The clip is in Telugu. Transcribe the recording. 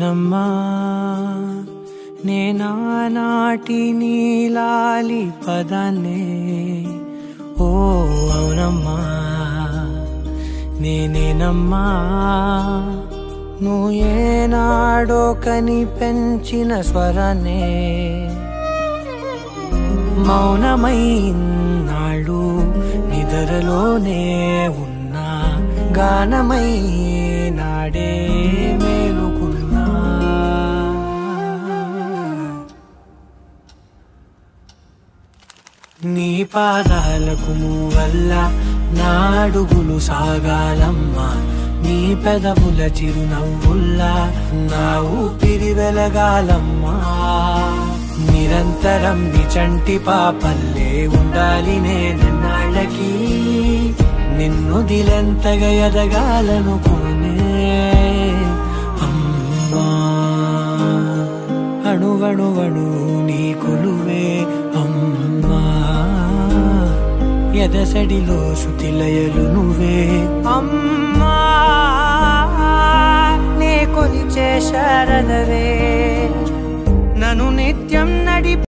నేనేనమ్మా నేనానాటి నీలాలి పదాన్నే ఓ అవునమ్మా నేనేనమ్మా నువ్వు ఏనాడో కని పెంచిన స్వరాన్నే మౌనమైనాడు నిద్రలోనే ఉన్నా గానమై నాడే మేలుకున్నా నీ పాదాలకు వల్ల నా అడుగులు సాగాలమ్మా నీ పెదవుల చిరునవ్వుల్లా నా ఊపిరి వెలగాలమ్మా నిరంతరం నిచంటి పాపల్లే ఉండాలి నేనన్నాళ్ళకి నిన్ను దిలెంతగా ఎదగాలనుకోనే అమ్మా అణువణువణు నీ కొలువే అమ్మా ఎదసడిలో శృతిలయలు నువ్వే అమ్మా నే కొలిచే శారదవే నన్ను నిత్యం నడి